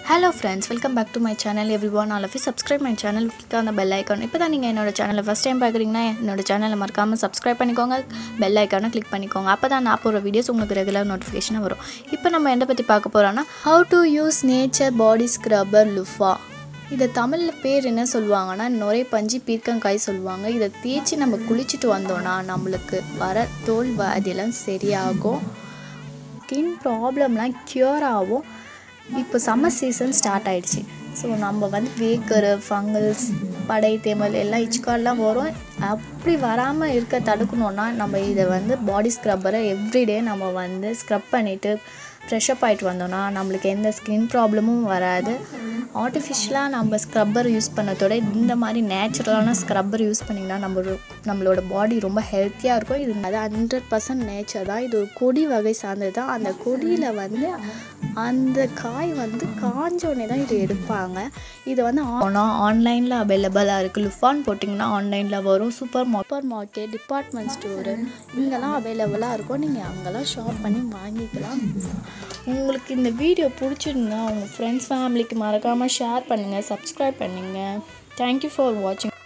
hello friends welcome back to my channel everyone all of subscribe my channel click அந்த bell icon இப்போ தான் நீங்கள் என்னோட சேனலை ஃபஸ்ட் டைம் பார்க்குறீங்கன்னா என்னோட சேனலை மறக்காமல் சப்ஸ்கிரைப் பண்ணிக்கோங்க பெல் ஐக்கானை கிளிக் பண்ணிக்கோங்க அப்போ தான் நான் போகிற வீடியோஸ் உங்களுக்கு ரெகுலர் நோட்டிஃபிகேஷனாக வரும் இப்போ நம்ம எதை பற்றி பார்க்க போகிறோன்னா how to use nature body scrubber loofah இதை தமிழில் பேர் என்ன சொல்லுவாங்கன்னா நுரை பஞ்சு பீர்க்கங்காய் சொல்லுவாங்க இதை தேய்ச்சி நம்ம குளிச்சுட்டு வந்தோன்னா நம்மளுக்கு வர தோல் வியாதியெல்லாம் சரியாகும் ஸ்கின் ப்ராப்ளம்லாம் க்யூர் ஆகும் இப்போ சம்மர் சீசன் ஸ்டார்ட் ஆயிடுச்சு ஸோ நம்ம வந்து வேக்கரு ஃபங்கல்ஸ் படை தேமல் எல்லாம் இச்சுக்கால்லாம் வரும் அப்படி வராமல் இருக்க தடுக்கணுன்னா நம்ம இதை வந்து பாடி ஸ்க்ரப்பரை எவ்ரிடே நம்ம வந்து ஸ்க்ரப் பண்ணிவிட்டு ஃப்ரெஷ்அப் ஆகிட்டு வந்தோம்னா நம்மளுக்கு எந்த ஸ்கின் ப்ராப்ளமும் வராது ஆர்டிஃபிஷியலாக நம்ம ஸ்க்ரப்பர் யூஸ் பண்ணதோட இந்த மாதிரி நேச்சுரலான ஸ்க்ரப்பர் யூஸ் பண்ணிங்கன்னா நம்ம நம்மளோட பாடி ரொம்ப ஹெல்த்தியாக இருக்கும் இது அது ஹண்ட்ரட் பர்சன்ட் நேச்சர் தான் இது ஒரு கொடி வகை சார்ந்தது தான் அந்த கொடியில் வந்து அந்த காய் வந்து காஞ்சோடனே தான் இது எடுப்பாங்க இது வந்து ஆனால் ஆன்லைனில் அவைலபிளாக இருக்குது லுஃபான் போட்டிங்கன்னா ஆன்லைனில் வரும் super super market department store இங்கெல்லாம் அவைலபிளாக இருக்கும் நீங்கள் அங்கெல்லாம் ஷாப் பண்ணி வாங்கிக்கலாம் உங்களுக்கு இந்த வீடியோ பிடிச்சிருந்தா உங்கள் ஃப்ரெண்ட்ஸ் ஃபேமிலிக்கு மறக்காமல் ஷேர் பண்ணுங்கள் சப்ஸ்கிரைப் பண்ணுங்கள் தேங்க்யூ ஃபார் வாட்சிங்